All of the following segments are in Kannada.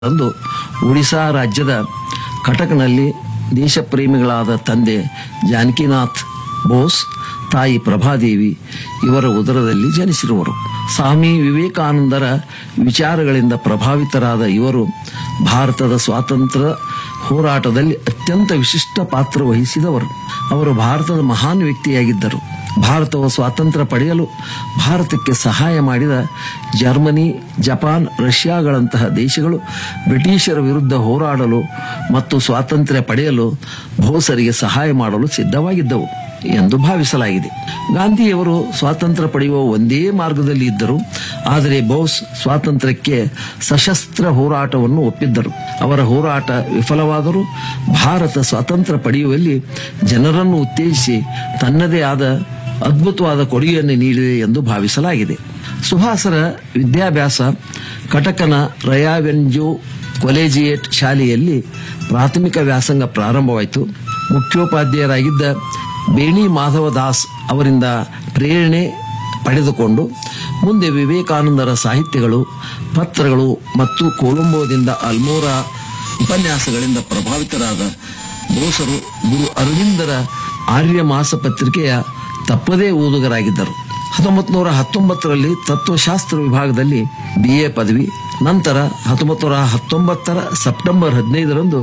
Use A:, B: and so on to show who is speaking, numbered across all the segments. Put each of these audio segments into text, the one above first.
A: ಅಂದು ಒಡಿಶಾ ರಾಜ್ಯದ ಕಟಕ್ನಲ್ಲಿ ದೇಶಪ್ರೇಮಿಗಳಾದ ತಂದೆ ಜಾನಕಿನಾಥ್ ಬೋಸ್ ತಾಯಿ ಪ್ರಭಾದೇವಿ ಇವರ ಉದರದಲ್ಲಿ ಜನಿಸಿರುವರು ಸ್ವಾಮಿ ವಿವೇಕಾನಂದರ ವಿಚಾರಗಳಿಂದ ಪ್ರಭಾವಿತರಾದ ಇವರು ಭಾರತದ ಸ್ವಾತಂತ್ರ್ಯ ಹೋರಾಟದಲ್ಲಿ ಅತ್ಯಂತ ವಿಶಿಷ್ಟ ಪಾತ್ರ ವಹಿಸಿದವರು ಅವರು ಭಾರತದ ಮಹಾನ್ ವ್ಯಕ್ತಿಯಾಗಿದ್ದರು ಭಾರತವು ಸ್ವಾತಂತ್ರ್ಯ ಪಡೆಯಲು ಭಾರತಕ್ಕೆ ಸಹಾಯ ಮಾಡಿದ ಜರ್ಮನಿ ಜಪಾನ್ ರಷ್ಯಾಗಳಂತಹ ದೇಶಗಳು ಬ್ರಿಟಿಷರ ವಿರುದ್ಧ ಹೋರಾಡಲು ಮತ್ತು ಸ್ವಾತಂತ್ರ್ಯ ಪಡೆಯಲು ಬೋಸರಿಗೆ ಸಹಾಯ ಮಾಡಲು ಸಿದ್ಧವಾಗಿದ್ದವು ಎಂದು ಭಾವಿಸಲಾಗಿದೆ ಗಾಂಧಿಯವರು ಸ್ವಾತಂತ್ರ್ಯ ಪಡೆಯುವ ಒಂದೇ ಮಾರ್ಗದಲ್ಲಿ ಇದ್ದರು ಆದರೆ ಬೋಸ್ ಸ್ವಾತಂತ್ರ್ಯಕ್ಕೆ ಸಶಸ್ತ್ರ ಹೋರಾಟವನ್ನು ಒಪ್ಪಿದ್ದರು ಅವರ ಹೋರಾಟ ವಿಫಲವಾದರೂ ಭಾರತ ಸ್ವಾತಂತ್ರ್ಯ ಪಡೆಯುವಲ್ಲಿ ಜನರನ್ನು ಉತ್ತೇಜಿಸಿ ತನ್ನದೇ ಆದ ಅದ್ಭುತವಾದ ಕೊಡುಗೆಯನ್ನು ನೀಡಿದೆ ಎಂದು ಭಾವಿಸಲಾಗಿದೆ ಸುಹಾಸರ ವಿದ್ಯಾಭ್ಯಾಸ ಕಟಕನ ರಯಾವೆಂಜೋ ಕೊಲೆಜಿಯೇಟ್ ಶಾಲೆಯಲ್ಲಿ ಪ್ರಾಥಮಿಕ ವ್ಯಾಸಂಗ ಪ್ರಾರಂಭವಾಯಿತು ಮುಖ್ಯೋಪಾಧ್ಯಾಯರಾಗಿದ್ದ ಬೇಣಿ ಮಾಧವ ದಾಸ್ ಅವರಿಂದ ಪ್ರೇರಣೆ ಪಡೆದುಕೊಂಡು ಮುಂದೆ ವಿವೇಕಾನಂದರ ಸಾಹಿತ್ಯಗಳು ಪತ್ರಗಳು ಮತ್ತು ಕೊಲಂಬೋದಿಂದ ಅಲ್ಮೋರಾ ಉಪನ್ಯಾಸಗಳಿಂದ ಪ್ರಭಾವಿತರಾದ ಬೋಸರು ಗುರು ಅರವಿಂದರ ಆರ್ಯ ಮಾಸ ಪತ್ರಿಕೆಯ ತಪ್ಪದೇ ಓದುಗರಾಗಿದ್ದರು ಹತ್ತೊಂಬತ್ತು ನೂರ ಹತ್ತೊಂಬತ್ತರಲ್ಲಿ ತತ್ವಶಾಸ್ತ್ರ ವಿಭಾಗದಲ್ಲಿ ಬಿಎ ಪದವಿ ನಂತರ ಹತ್ತೊಂಬತ್ತು ನೂರ ಹತ್ತೊಂಬತ್ತರ ಸೆಪ್ಟೆಂಬರ್ ಹದಿನೈದರಂದು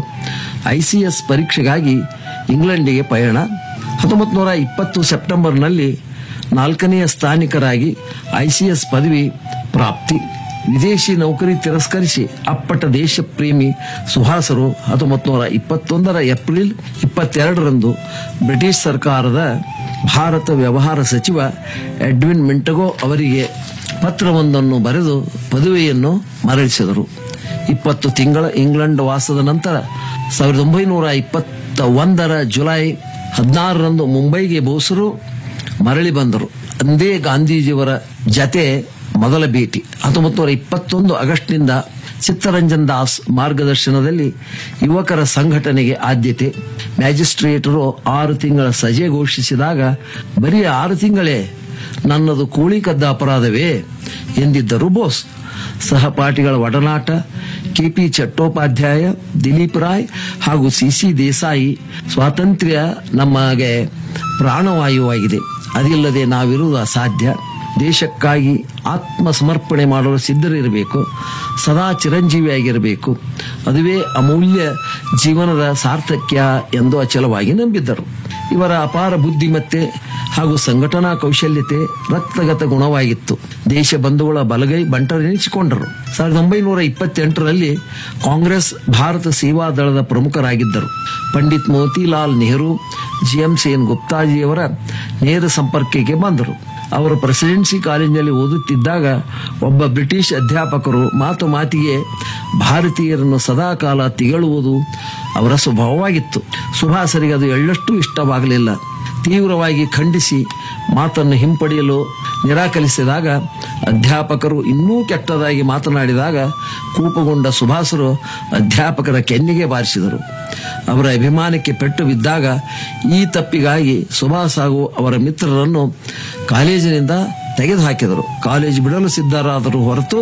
A: ಐಸಿಎಸ್ ಪರೀಕ್ಷೆಗಾಗಿ ಇಂಗ್ಲೆಂಡಿಗೆ ಪಯಣ ಹತ್ತೊಂಬತ್ತು ನೂರ ಇಪ್ಪತ್ತು ಸೆಪ್ಟೆಂಬರ್ನಲ್ಲಿ ನಾಲ್ಕನೆಯ ಸ್ಥಾನಿಕರಾಗಿ ಐಸಿಎಸ್ ಪದವಿ ಪ್ರಾಪ್ತಿ ವಿದೇಶಿ ನೌಕರಿ ತಿರಸ್ಕರಿಸಿ ಅಪ್ಪಟ ದೇಶ ಪ್ರೇಮಿ ಸುಹಾಸರು ಹತ್ತೊಂಬತ್ತು ನೂರ ಇಪ್ಪತ್ತೊಂದರ ಏಪ್ರಿಲ್ ಇಪ್ಪತ್ತೆರಡರಂದು ಬ್ರಿಟಿಷ್ ಸರ್ಕಾರದ ಭಾರತ ವ್ಯವಹಾರ ಸಚಿವ ಎಡ್ವಿನ್ ಮಿಂಟಗೋ ಅವರಿಗೆ ಪತ್ರವೊಂದನ್ನು ಬರೆದು ಪದವಿಯನ್ನು ಮರಳಿಸಿದರು ಇಪ್ಪತ್ತು ತಿಂಗಳ ಇಂಗ್ಲೆಂಡ್ ವಾಸದ ನಂತರ ಸಾವಿರದ ಒಂಬೈನೂರ ಇಪ್ಪತ್ತ ಒಂದರ ಜುಲೈ ಹದಿನಾರರಂದು ಮುಂಬೈಗೆ ಬೋಸರು ಮರಳಿ ಬಂದರು ಅಂದೇ ಗಾಂಧೀಜಿಯವರ ಜತೆ ಮೊದಲ ಭೇಟಿ ಹತ್ತೊಂಬತ್ತು ನೂರ ಇಪ್ಪತ್ತೊಂದು ಆಗಸ್ಟ್ನಿಂದ ಚಿತ್ತರಂಜನ್ ದಾಸ್ ಮಾರ್ಗದರ್ಶನದಲ್ಲಿ ಯುವಕರ ಸಂಘಟನೆಗೆ ಆದ್ಯತೆ ಮ್ಯಾಜಿಸ್ಟ್ರೇಟರು ಆರು ತಿಂಗಳ ಸಜೆ ಘೋಷಿಸಿದಾಗ ಬರೀ ಆರು ತಿಂಗಳೇ ನನ್ನದು ಕೂಳಿ ಕದ್ದ ಅಪರಾಧವೇ ಎಂದಿದ್ದರು ಬೋಸ್ ಸಹಪಾಠಿಗಳ ಒಡನಾಟ ಕೆಪಿ ಚಟ್ಟೋಪಾಧ್ಯಾಯ ದಿಲೀಪ್ ರಾಯ್ ಹಾಗೂ ಸಿಸಿ ದೇಸಾಯಿ ಸ್ವಾತಂತ್ರ್ಯ ನಮಗೆ ಪ್ರಾಣವಾಯುವಾಗಿದೆ ಅದಿಲ್ಲದೆ ನಾವಿರುವುದು ಅಸಾಧ್ಯ ದೇಶಕ್ಕಾಗಿ ಆತ್ಮ ಸಮರ್ಪಣೆ ಮಾಡಲು ಸಿದ್ಧರಿರಬೇಕು ಸದಾ ಚಿರಂಜೀವಿಯಾಗಿರಬೇಕು ಅದುವೇ ಅಮೂಲ್ಯ ಜೀವನದ ಸಾರ್ಥಕ್ಯ ಎಂದು ಅಚಲವಾಗಿ ನಂಬಿದ್ದರು ಇವರ ಅಪಾರ ಬುದ್ಧಿಮತ್ತೆ ಹಾಗೂ ಸಂಘಟನಾ ಕೌಶಲ್ಯತೆ ರಕ್ತಗತ ಗುಣವಾಗಿತ್ತು ದೇಶ ಬಂಧುಗಳ ಬಲಗೈ ಬಂಟರೆನಿಸಿಕೊಂಡರು ಸಾವಿರದ ಒಂಬೈನೂರ ಇಪ್ಪತ್ತೆಂಟರಲ್ಲಿ ಕಾಂಗ್ರೆಸ್ ಭಾರತ ಸೇವಾ ದಳದ ಪ್ರಮುಖರಾಗಿದ್ದರು ಪಂಡಿತ್ ಮೋತಿಲಾಲ್ ನೆಹರು ಜಿಎಂ ಸೇನ್ ಗುಪ್ತಾಜಿಯವರ ನೇರ ಸಂಪರ್ಕಕ್ಕೆ ಬಂದರು ಅವರು ಪ್ರೆಸಿಡೆನ್ಸಿ ಕಾಲೇಜಿನಲ್ಲಿ ಓದುತ್ತಿದ್ದಾಗ ಒಬ್ಬ ಬ್ರಿಟಿಷ್ ಅಧ್ಯಾಪಕರು ಮಾತು ಮಾತಿಗೆ ಭಾರತೀಯರನ್ನು ಸದಾಕಾಲ ತಿಗಳುವುದು ಅವರ ಸ್ವಭಾವವಾಗಿತ್ತು ಸುಭಾಸರಿಗೆ ಅದು ಎಳ್ಳಷ್ಟು ಇಷ್ಟವಾಗಲಿಲ್ಲ ತೀವ್ರವಾಗಿ ಖಂಡಿಸಿ ಮಾತನ್ನು ಹಿಂಪಡೆಯಲು ನಿರಾಕರಿಸಿದಾಗ ಅಧ್ಯಾಪಕರು ಇನ್ನೂ ಕೆಟ್ಟದಾಗಿ ಮಾತನಾಡಿದಾಗ ಕೂಪಗೊಂಡ ಸುಭಾಸರು ಅಧ್ಯಾಪಕರ ಕೆನ್ನಿಗೆ ಬಾರಿಸಿದರು ಅವರ ಅಭಿಮಾನಕ್ಕೆ ಪೆಟ್ಟು ಬಿದ್ದಾಗ ಈ ತಪ್ಪಿಗಾಗಿ ಸುಭಾಸ್ ಹಾಗೂ ಅವರ ಮಿತ್ರರನ್ನು ಕಾಲೇಜಿನಿಂದ ತೆಗೆದುಹಾಕಿದರು ಕಾಲೇಜು ಬಿಡಲು ಸಿದ್ಧರಾದರು ಹೊರತು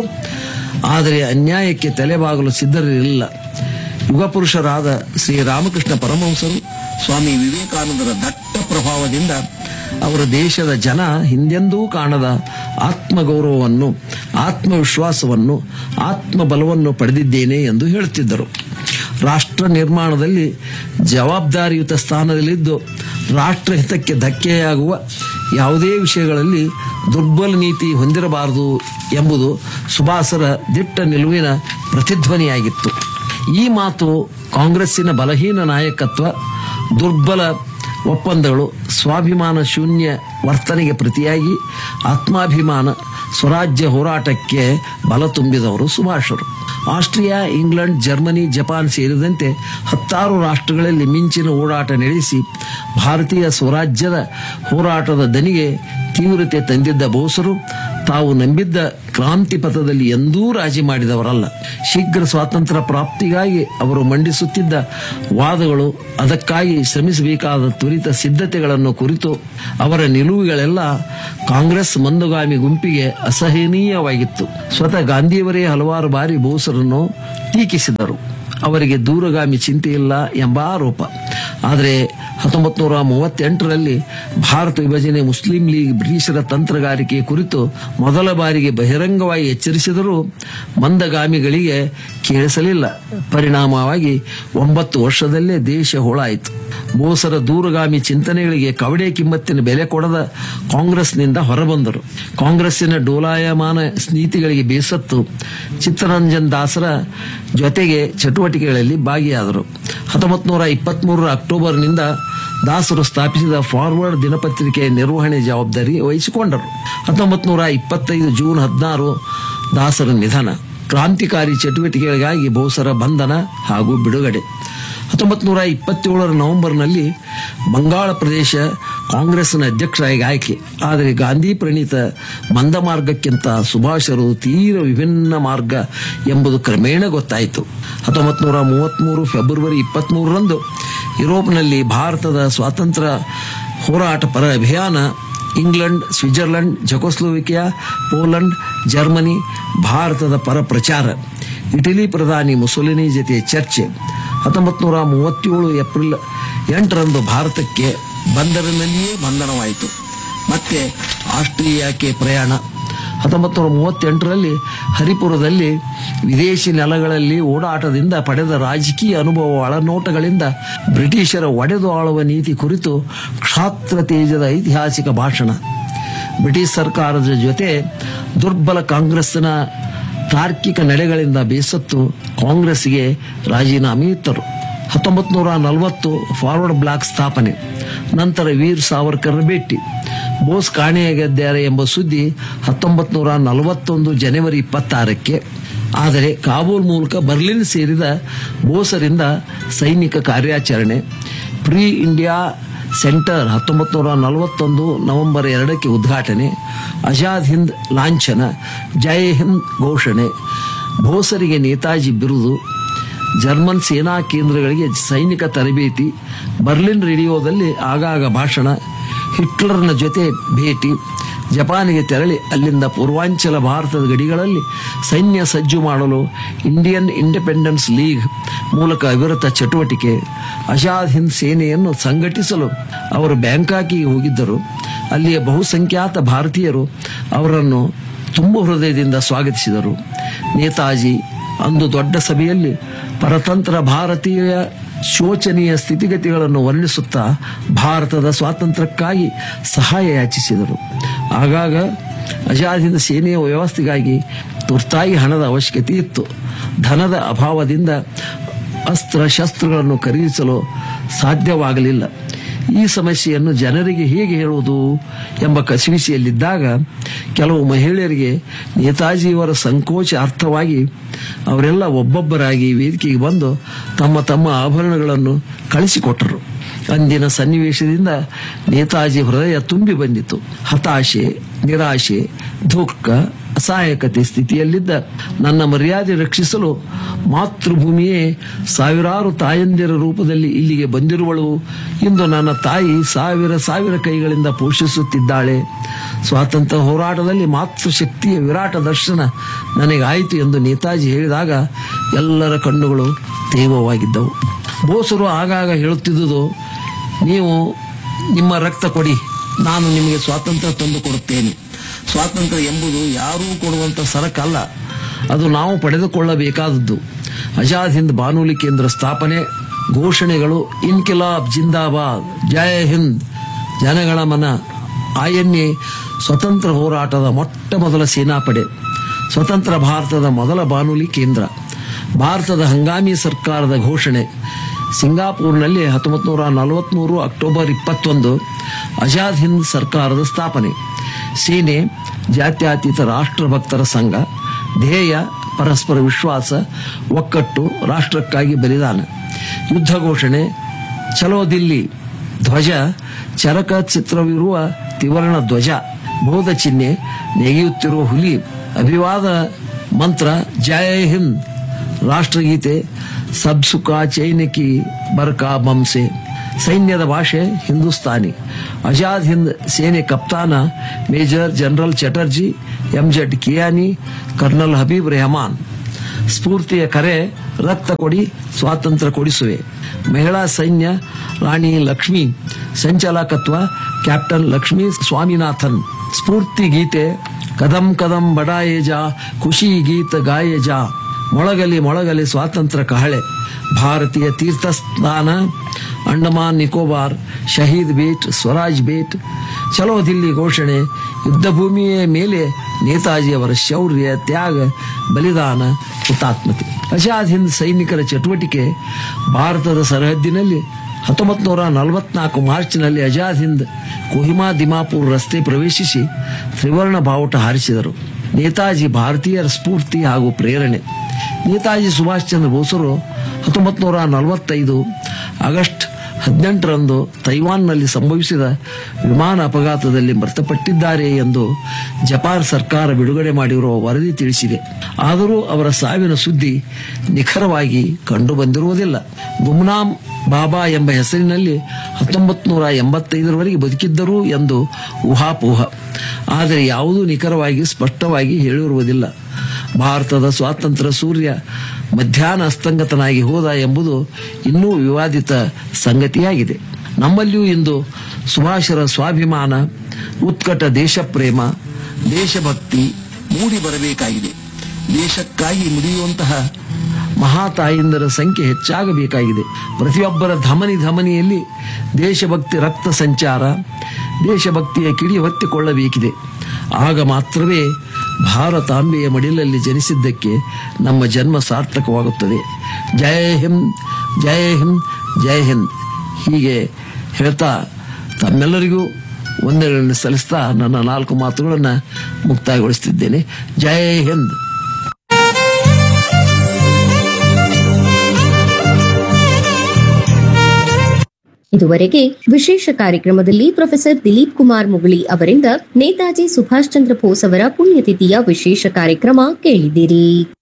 A: ಆದರೆ ಅನ್ಯಾಯಕ್ಕೆ ತಲೆಬಾಗಲು ಸಿದ್ಧರಿರಲಿಲ್ಲ ಯುಗಪುರುಷರಾದ ಶ್ರೀ ರಾಮಕೃಷ್ಣ ಪರಮಹಂಸರು ಸ್ವಾಮಿ ವಿವೇಕಾನಂದರ ದಟ್ಟ ಪ್ರಭಾವದಿಂದ ಅವರ ದೇಶದ ಜನ ಹಿಂದೆಂದೂ ಕಾಣದ ಆತ್ಮಗೌರವವನ್ನು ಆತ್ಮವಿಶ್ವಾಸವನ್ನು ಆತ್ಮಬಲವನ್ನು ಪಡೆದಿದ್ದೇನೆ ಎಂದು ಹೇಳುತ್ತಿದ್ದರು ರಾಷ್ಟ್ರ ನಿರ್ಮಾಣದಲ್ಲಿ ಜವಾಬ್ದಾರಿಯುತ ಸ್ಥಾನದಲ್ಲಿದ್ದು ರಾಷ್ಟ್ರಹಿತಕ್ಕೆ ಧಕ್ಕೆಯಾಗುವ ಯಾವುದೇ ವಿಷಯಗಳಲ್ಲಿ ದುರ್ಬಲ ನೀತಿ ಹೊಂದಿರಬಾರದು ಎಂಬುದು ಸುಭಾಸರ ದಿಟ್ಟ ನಿಲುವಿನ ಪ್ರತಿಧ್ವನಿಯಾಗಿತ್ತು ಈ ಮಾತು ಕಾಂಗ್ರೆಸ್ಸಿನ ಬಲಹೀನ ನಾಯಕತ್ವ ದುರ್ಬಲ ಒಪ್ಪಂದಗಳು ಸ್ವಾಭಿಮಾನ ಶೂನ್ಯ ವರ್ತನೆಗೆ ಪ್ರತಿಯಾಗಿ ಆತ್ಮಾಭಿಮಾನ ಸ್ವರಾಜ್ಯ ಹೋರಾಟಕ್ಕೆ ಬಲ ತುಂಬಿದವರು ಸುಭಾಷರು ಆಸ್ಟ್ರಿಯಾ ಇಂಗ್ಲೆಂಡ್ ಜರ್ಮನಿ ಜಪಾನ್ ಸೇರಿದಂತೆ ಹತ್ತಾರು ರಾಷ್ಟ್ರಗಳಲ್ಲಿ ಮಿಂಚಿನ ಓಡಾಟ ನಡೆಸಿ ಭಾರತೀಯ ಸ್ವರಾಜ್ಯದ ಹೋರಾಟದ ದನಿಗೆ ತೀವ್ರತೆ ತಂದಿದ್ದ ಬೋಸರು ತಾವು ನಂಬಿದ್ದ ಕ್ರಾಂತಿ ಪಥದಲ್ಲಿ ಎಂದೂ ರಾಜಿ ಮಾಡಿದವರಲ್ಲ ಶೀಘ್ರ ಸ್ವಾತಂತ್ರ್ಯ ಪ್ರಾಪ್ತಿಗಾಗಿ ಅವರು ಮಂಡಿಸುತ್ತಿದ್ದ ವಾದಗಳು ಅದಕ್ಕಾಗಿ ಶ್ರಮಿಸಬೇಕಾದ ತ್ವರಿತ ಸಿದ್ಧತೆಗಳನ್ನು ಕುರಿತು ಅವರ ನಿಲುವುಗಳೆಲ್ಲ ಕಾಂಗ್ರೆಸ್ ಮಂದಗಾಮಿ ಗುಂಪಿಗೆ ಅಸಹನೀಯವಾಗಿತ್ತು ಸ್ವತಃ ಗಾಂಧಿಯವರೇ ಹಲವಾರು ಬಾರಿ ಬೋಸರನ್ನು ಟೀಕಿಸಿದರು ಅವರಿಗೆ ದೂರಗಾಮಿ ಚಿಂತೆ ಇಲ್ಲ ಎಂಬ ಆರೋಪ ಆದರೆ ಹತ್ತೊಂಬತ್ತು ನೂರ ಮೂವತ್ತೆಂಟರಲ್ಲಿ ಭಾರತ ವಿಭಜನೆ ಮುಸ್ಲಿಂ ಲೀಗ್ ಬ್ರಿಟಿಷರ ತಂತ್ರಗಾರಿಕೆ ಕುರಿತು ಮೊದಲ ಬಾರಿಗೆ ಬಹಿರಂಗವಾಗಿ ಎಚ್ಚರಿಸಿದರೂ ಮಂದಗಾಮಿಗಳಿಗೆ ಕೇಳಿಸಲಿಲ್ಲ ಪರಿಣಾಮವಾಗಿ ಒಂಬತ್ತು ವರ್ಷದಲ್ಲೇ ದೇಶ ಹೋಳಾಯಿತು ಬೋಸರ ದೂರಗಾಮಿ ಚಿಂತನೆಗಳಿಗೆ ಕವಡೆ ಕಿಮ್ಮತ್ತಿನ ಬೆಲೆ ಕೊಡದ ಕಾಂಗ್ರೆಸ್ನಿಂದ ಹೊರಬಂದರು ಕಾಂಗ್ರೆಸ್ಸಿನ ಡೋಲಾಯಮಾನ ನೀತಿಗಳಿಗೆ ಬೇಸತ್ತು ಚಿತ್ತರಂಜನ್ ದಾಸರ ಜೊತೆಗೆ ಚಟುವಟಿಕೆಗಳಲ್ಲಿ ಭಾಗಿಯಾದರು ಹತ್ತೊಂಬತ್ತು ನೂರ ಇಪ್ಪತ್ಮೂರರ ಅಕ್ಟೋಬರ್ನಿಂದ ದಾಸರು ಸ್ಥಾಪಿಸಿದ ಫಾರ್ವರ್ಡ್ ದಿನಪತ್ರಿಕೆ ನಿರ್ವಹಣೆ ಜವಾಬ್ದಾರಿ ವಹಿಸಿಕೊಂಡರು ಹತ್ತೊಂಬತ್ತು ನೂರ ಇಪ್ಪತ್ತೈದು ಜೂನ್ ಹದಿನಾರು ದಾಸರ ನಿಧನ ಕ್ರಾಂತಿಕಾರಿ ಚಟುವಟಿಕೆಗಳಿಗಾಗಿ ಬೋಸರ ಬಂಧನ ಹಾಗೂ ಬಿಡುಗಡೆ ಹತ್ತೊಂಬತ್ತು ನೂರ ಇಪ್ಪತ್ತೇಳರ ನವೆಂಬರ್ನಲ್ಲಿ ಬಂಗಾಳ ಪ್ರದೇಶ ಕಾಂಗ್ರೆಸ್ನ ಅಧ್ಯಕ್ಷರಾಗಿ ಆಯ್ಕೆ ಆದರೆ ಗಾಂಧಿ ಪ್ರಣೀತ ಮಂದ ಮಾರ್ಗಕ್ಕಿಂತ ಸುಭಾಷರು ತೀರ ವಿಭಿನ್ನ ಮಾರ್ಗ ಎಂಬುದು ಕ್ರಮೇಣ ಗೊತ್ತಾಯಿತು ಹತ್ತೊಂಬತ್ತು ನೂರ ಮೂವತ್ತ್ಮೂರು ಫೆಬ್ರವರಿ ಇಪ್ಪತ್ತ್ಮೂರರಂದು ಯುರೋಪ್ನಲ್ಲಿ ಭಾರತದ ಸ್ವಾತಂತ್ರ್ಯ ಹೋರಾಟ ಪರ ಅಭಿಯಾನ England Switzerland Czechoslovakia Poland Germany ಭಾರತದ ಪರ ಪ್ರಚಾರ ಇಟಲಿ ಪ್ರಧಾನಿ ಮುಸೊಲಿನಿ ಜೊತೆ ಚರ್ಚೆ ಹತ್ತೊಂಬತ್ತು ನೂರ ಮೂವತ್ತೇಳು ಏಪ್ರಿಲ್ ಎಂಟರಂದು ಭಾರತಕ್ಕೆ ಬಂದರಿನಲ್ಲಿಯೇ ಬಂಧನವಾಯಿತು ಮತ್ತೆ ಆಸ್ಟ್ರೇಲಿಯಾಕ್ಕೆ ಪ್ರಯಾಣ ಹತ್ತೊಂಬತ್ತು ನೂರ ಮೂವತ್ತೆಂಟರಲ್ಲಿ ಹರಿಪುರದಲ್ಲಿ ವಿದೇಶಿ ನೆಲಗಳಲ್ಲಿ ಓಡಾಟದಿಂದ ಪಡೆದ ರಾಜಕೀಯ ಅನುಭವ ಒಳನೋಟಗಳಿಂದ ಬ್ರಿಟಿಷರ ಒಡೆದು ಆಳುವ ನೀತಿ ಕುರಿತು ಕ್ಷಾತ್ರ ತೇಜದ ಐತಿಹಾಸಿಕ ಭಾಷಣ ಬ್ರಿಟಿಷ್ ಸರ್ಕಾರದ ಜೊತೆ ದುರ್ಬಲ ಕಾಂಗ್ರೆಸ್ನ ತಾರ್ಕಿಕ ನಡೆಗಳಿಂದ ಬೇಸತ್ತು ಕಾಂಗ್ರೆಸ್ಗೆ ರಾಜೀನಾಮೆ ಇತ್ತರು ಹತ್ತೊಂಬತ್ತು ನೂರ ನಲವತ್ತು ಫಾರ್ವರ್ಡ್ ಬ್ಲಾಕ್ ಸ್ಥಾಪನೆ ನಂತರ ವೀರ್ ಸಾವರ್ಕರ್ ಭೇಟಿ ಬೋಸ್ ಕಾಣೆಯಾಗಿದ್ದಾರೆ ಎಂಬ ಸುದ್ದಿ ಹತ್ತೊಂಬತ್ತು ನೂರ ನಲವತ್ತೊಂದು ಜನವರಿ ಇಪ್ಪತ್ತಾರಕ್ಕೆ ಆದರೆ ಕಾಬೂಲ್ ಮೂಲಕ ಬರ್ಲಿನ್ ಸೇರಿದ ಬೋಸರಿಂದ ಸೈನಿಕ ಕಾರ್ಯಾಚರಣೆ ಪ್ರೀ ಇಂಡಿಯಾ ಸೆಂಟರ್ ಹತ್ತೊಂಬತ್ತು ನೂರ ನಲವತ್ತೊಂದು ನವೆಂಬರ್ ಎರಡಕ್ಕೆ ಉದ್ಘಾಟನೆ ಆಜಾದ್ ಹಿಂದ್ ಲಾಂಛನ ಜೈ ಹಿಂದ್ ಘೋಷಣೆ ಬೋಸರಿಗೆ ನೇತಾಜಿ ಬಿರುದು ಜರ್ಮನ್ ಸೇನಾ ಕೇಂದ್ರಗಳಿಗೆ ಸೈನಿಕ ತರಬೇತಿ ಬರ್ಲಿನ್ ರೇಡಿಯೋದಲ್ಲಿ ಆಗಾಗ ಭಾಷಣ ಹಿಟ್ಲರ್ನ ಜೊತೆ ಭೇಟಿ ಜಪಾನಿಗೆ ತೆರಳಿ ಅಲ್ಲಿಂದ ಪೂರ್ವಾಂಚಲ ಭಾರತದ ಗಡಿಗಳಲ್ಲಿ ಸೈನ್ಯ ಸಜ್ಜು ಮಾಡಲು ಇಂಡಿಯನ್ ಇಂಡಿಪೆಂಡೆನ್ಸ್ ಲೀಗ್ ಮೂಲಕ ಅವಿರತ ಚಟುವಟಿಕೆ ಆಜಾದ್ ಹಿಂದ್ ಸೇನೆಯನ್ನು ಸಂಘಟಿಸಲು ಅವರು ಬ್ಯಾಂಕಾಕಿಗೆ ಹೋಗಿದ್ದರು ಅಲ್ಲಿಯ ಬಹುಸಂಖ್ಯಾತ ಭಾರತೀಯರು ಅವರನ್ನು ತುಂಬು ಹೃದಯದಿಂದ ಸ್ವಾಗತಿಸಿದರು ನೇತಾಜಿ ಅಂದು ದೊಡ್ಡ ಸಭೆಯಲ್ಲಿ ಪರತಂತ್ರ ಭಾರತೀಯ ಶೋಚನೀಯ ಸ್ಥಿತಿಗತಿಗಳನ್ನು ವರ್ಣಿಸುತ್ತಾ ಭಾರತದ ಸ್ವಾತಂತ್ರ್ಯಕ್ಕಾಗಿ ಸಹಾಯ ಯಾಚಿಸಿದರು ಆಗಾಗ ಅಜಾದಿನ ಸೇನೆಯ ವ್ಯವಸ್ಥೆಗಾಗಿ ತುರ್ತಾಗಿ ಹಣದ ಅವಶ್ಯಕತೆ ಇತ್ತು ಧನದ ಅಭಾವದಿಂದ ಅಸ್ತ್ರ ಶಸ್ತ್ರಗಳನ್ನು ಖರೀದಿಸಲು ಸಾಧ್ಯವಾಗಲಿಲ್ಲ ಈ ಸಮಸ್ಯೆಯನ್ನು ಜನರಿಗೆ ಹೇಗೆ ಹೇಳುವುದು ಎಂಬ ಕಸಿವಿಸಿಯಲ್ಲಿದ್ದಾಗ ಕೆಲವು ಮಹಿಳೆಯರಿಗೆ ನೇತಾಜಿಯವರ ಸಂಕೋಚ ಅರ್ಥವಾಗಿ ಅವರೆಲ್ಲ ಒಬ್ಬೊಬ್ಬರಾಗಿ ವೇದಿಕೆಗೆ ಬಂದು ತಮ್ಮ ತಮ್ಮ ಆಭರಣಗಳನ್ನು ಕಳಿಸಿಕೊಟ್ಟರು ಅಂದಿನ ಸನ್ನಿವೇಶದಿಂದ ನೇತಾಜಿ ಹೃದಯ ತುಂಬಿ ಬಂದಿತು ಹತಾಶೆ ನಿರಾಶೆ ದುಃಖ ಅಸಹಾಯಕತೆ ಸ್ಥಿತಿಯಲ್ಲಿದ್ದ ನನ್ನ ಮರ್ಯಾದೆ ರಕ್ಷಿಸಲು ಮಾತೃಭೂಮಿಯೇ ಸಾವಿರಾರು ತಾಯಂದಿರ ರೂಪದಲ್ಲಿ ಇಲ್ಲಿಗೆ ಬಂದಿರುವಳು ಇಂದು ನನ್ನ ತಾಯಿ ಸಾವಿರ ಸಾವಿರ ಕೈಗಳಿಂದ ಪೋಷಿಸುತ್ತಿದ್ದಾಳೆ ಸ್ವಾತಂತ್ರ್ಯ ಹೋರಾಟದಲ್ಲಿ ಮಾತೃಶಕ್ತಿಯ ವಿರಾಟ ದರ್ಶನ ನನಗಾಯಿತು ಎಂದು ನೇತಾಜಿ ಹೇಳಿದಾಗ ಎಲ್ಲರ ಕಣ್ಣುಗಳು ತೇವವಾಗಿದ್ದವು ಬೋಸರು ಆಗಾಗ ಹೇಳುತ್ತಿದ್ದುದು ನೀವು ನಿಮ್ಮ ರಕ್ತ ಕೊಡಿ ನಾನು ನಿಮಗೆ ಸ್ವಾತಂತ್ರ್ಯ ತಂದು ಕೊಡುತ್ತೇನೆ ಸ್ವಾತಂತ್ರ್ಯ ಎಂಬುದು ಯಾರೂ ಕೊಡುವಂತ ಸರಕಲ್ಲ ಅದು ನಾವು ಪಡೆದುಕೊಳ್ಳಬೇಕಾದದ್ದು ಆಜಾದ್ ಹಿಂದ್ ಬಾನುಲಿ ಕೇಂದ್ರ ಸ್ಥಾಪನೆ ಘೋಷಣೆಗಳು ಇನ್ಕಿಲಾಬ್ ಜಿಂದಾಬಾದ್ ಜಯ ಹಿಂದ್ ಜನಗಳ ಮನ ಆಯನ್ನೇ ಸ್ವತಂತ್ರ ಹೋರಾಟದ ಮೊಟ್ಟ ಮೊದಲ ಸೇನಾಪಡೆ ಸ್ವತಂತ್ರ ಭಾರತದ ಮೊದಲ ಬಾನುಲಿ ಕೇಂದ್ರ ಭಾರತದ ಹಂಗಾಮಿ ಸರ್ಕಾರದ ಘೋಷಣೆ ಸಿಂಗಾಪುರ್ನಲ್ಲಿ ಹತ್ತೊಂಬತ್ತು ನೂರ ನಲವತ್ಮೂರು ಅಕ್ಟೋಬರ್ ಇಪ್ಪತ್ತೊಂದು ಆಜಾದ್ ಹಿಂದ್ ಸರ್ಕಾರದ ಸ್ಥಾಪನೆ ಸೇನೆ ಜಾತ್ಯತೀತ ರಾಷ್ಟ್ರಭಕ್ತರ ಸಂಘ ಧ್ಯೇಯ ಪರಸ್ಪರ ವಿಶ್ವಾಸ ಒಕ್ಕಟ್ಟು ರಾಷ್ಟ್ರಕ್ಕಾಗಿ ಬಲಿದಾನ ಯುದ್ಧ ಘೋಷಣೆ ಚಲೋ ದಿಲ್ಲಿ ಧ್ವಜ ಚರಕ ಚಿತ್ರವಿರುವ ತ್ರಿವರ್ಣ ಧ್ವಜ ಬೋಧ ಚಿಹ್ನೆ ನೆಗೆಯುತ್ತಿರುವ ಹುಲಿ ಅಭಿವಾದ ಮಂತ್ರ ಜಯ ಹಿಂದ್ ರಾಷ್ಟ್ರಗೀತೆ ಸಬ್ಸುಕಾ ಚೈನಕಿ ಬರ್ಕಾ ಬಂಸೆ ಸೈನ್ಯದ ಭಾಷೆ ಹಿಂದೂಸ್ತಾನಿ ಆಜಾದ್ ಹಿಂದ್ ಸೇನೆ ಕಪ್ತಾನ major general Chatterjee M Z Kiani colonel Habib Rehman ಸ್ಫೂರ್ತಿಯ ಕರೆ ರಕ್ತ ಕೊಡಿ ಸ್ವಾತಂತ್ರ್ಯ ಕೊಡಿಸುವೆ ಮಹಿಳಾ ಸೈನ್ಯ ರಾಣಿ ಲಕ್ಷ್ಮಿ ಸಂಚಾಲಕತ್ವ ಕ್ಯಾಪ್ಟನ್ ಲಕ್ಷ್ಮೀ ಸ್ವಾಮಿನಾಥನ್ ಸ್ಫೂರ್ತಿ ಗೀತೆ ಕದಂ ಕದಂ ಬಡಾಯೆ ಜಾ ಖುಷಿ ಗೀತ ಗಾಯೆ ಜಾ ಮೊಳಗಲಿ ಮೊಳಗಲಿ ಸ್ವಾತಂತ್ರ್ಯ ಕಹಳೆ ಭಾರತೀಯ ತೀರ್ಥಸ್ಥಾನ ಅಂಡಮಾನ್ ನಿಕೋಬಾರ್ ಶಹೀದ್ ಬೇಟ್ ಸ್ವರಾಜ್ ಬೇಟ್ ಚಲೋ ದಿಲ್ಲಿ ಘೋಷಣೆ ಯುದ್ಧ ಭೂಮಿಯ ಮೇಲೆ ನೇತಾಜಿಯವರ ಶೌರ್ಯ ತ್ಯಾಗ ಬಲಿದಾನ ಹುತಾತ್ಮತೆ ಆಜಾದ್ ಹಿಂದ್ ಸೈನಿಕರ ಚಟುವಟಿಕೆ ಭಾರತದ ಸರಹದ್ದಿನಲ್ಲಿ ಹತ್ತೊಂಬತ್ತು ನೂರ ನಲವತ್ನಾಲ್ಕು ಮಾರ್ಚ್ನಲ್ಲಿ ಆಜಾದ್ ಹಿಂದ್ ಕೊಹಿಮಾ ದಿಮಾಪುರ್ ರಸ್ತೆ ಪ್ರವೇಶಿಸಿ ತ್ರಿವರ್ಣ ಬಾವುಟ ಹಾರಿಸಿದರು ನೇತಾಜಿ ಭಾರತೀಯರ ಸ್ಫೂರ್ತಿ ಹಾಗೂ ಪ್ರೇರಣೆ ನೇತಾಜಿ ಸುಭಾಷ್ ಚಂದ್ರ ಬೋಸರು ಹತ್ತೊಂಬತ್ತು ನೂರ ನಲವತ್ತೈದು ಆಗಸ್ಟ್ ಹದಿನೆಂಟರಂದು ತೈವಾನ್ನಲ್ಲಿ ಸಂಭವಿಸಿದ ವಿಮಾನ ಅಪಘಾತದಲ್ಲಿ ಮೃತಪಟ್ಟಿದ್ದಾರೆ ಎಂದು ಜಪಾನ್ ಸರ್ಕಾರ ಬಿಡುಗಡೆ ಮಾಡಿರುವ ವರದಿ ತಿಳಿಸಿದೆ ಆದರೂ ಅವರ ಸಾವಿನ ಸುದ್ದಿ ನಿಖರವಾಗಿ ಕಂಡುಬಂದಿರುವುದಿಲ್ಲ ಗುಮ್ನಾಮ್ ಬಾಬಾ ಎಂಬ ಹೆಸರಿನಲ್ಲಿ ಹತ್ತೊಂಬತ್ತು ನೂರ ಎಂಬತ್ತೈದರವರೆಗೆ ಬದುಕಿದ್ದರು ಎಂದು ಊಹಾಪೋಹ ಆದರೆ ಯಾವುದೂ ನಿಖರವಾಗಿ ಸ್ಪಷ್ಟವಾಗಿ ಹೇಳಿರುವುದಿಲ್ಲ ಭಾರತದ ಸ್ವಾತಂತ್ರ್ಯ ಸೂರ್ಯ ಮಧ್ಯಾಹ್ನ ಅಸ್ತಂಗತನಾಗಿ ಹೋದ ಎಂಬುದು ಇನ್ನೂ ವಿವಾದಿತ ಸಂಗತಿಯಾಗಿದೆ ನಮ್ಮಲ್ಲಿಯೂ ಇಂದು ಸುಭಾಷರ ಸ್ವಾಭಿಮಾನ ಉತ್ಕಟ ದೇಶಪ್ರೇಮ ದೇಶಭಕ್ತಿ ಮೂಡಿ ಬರಬೇಕಾಗಿದೆ ದೇಶಕ್ಕಾಗಿ ಮುಡಿಯುವಂತಹ ಮಹಾತಾಯಿಂದರ ಸಂಖ್ಯೆ ಹೆಚ್ಚಾಗಬೇಕಾಗಿದೆ ಪ್ರತಿಯೊಬ್ಬರ ಧಮನಿ ಧಮನಿಯಲ್ಲಿ ದೇಶಭಕ್ತಿ ರಕ್ತ ಸಂಚಾರ ದೇಶಭಕ್ತಿಯ ಕಿಡಿ ಹೊತ್ತಿಕೊಳ್ಳಬೇಕಿದೆ ಆಗ ಮಾತ್ರವೇ ಭಾರತಾಂಬೆಯ ಮಡಿಲಲ್ಲಿ ಜನಿಸಿದ್ದಕ್ಕೆ ನಮ್ಮ ಜನ್ಮ ಸಾರ್ಥಕವಾಗುತ್ತದೆ ಜಯ ಹಿಂದ್ ಜಯ ಹಿಂದ್ ಜಯ ಹಿಂದ್ ಹೀಗೆ ಹೇಳ್ತಾ ತಮ್ಮೆಲ್ಲರಿಗೂ ವಂದನೆಗಳನ್ನು ಸಲ್ಲಿಸ್ತಾ ನನ್ನ ನಾಲ್ಕು ಮಾತುಗಳನ್ನು ಮುಕ್ತಾಯಗೊಳಿಸುತ್ತಿದ್ದೇನೆ ಜಯ ಹಿಂದ್
B: ಇದುವರೆಗೆ ವಿಶೇಷ ಕಾರ್ಯಕ್ರಮದಲ್ಲಿ ಪ್ರೊಫೆಸರ್ ದಿಲೀಪ್ ಕುಮಾರ್ ಮುಗಳಿ ಅವರಿಂದ ನೇತಾಜಿ ಸುಭಾಷ್ ಚಂದ್ರ ಬೋಸ್ ಅವರ ಪುಣ್ಯತಿಥಿಯ ವಿಶೇಷ ಕಾರ್ಯಕ್ರಮ ಕೇಳಿದಿರಿ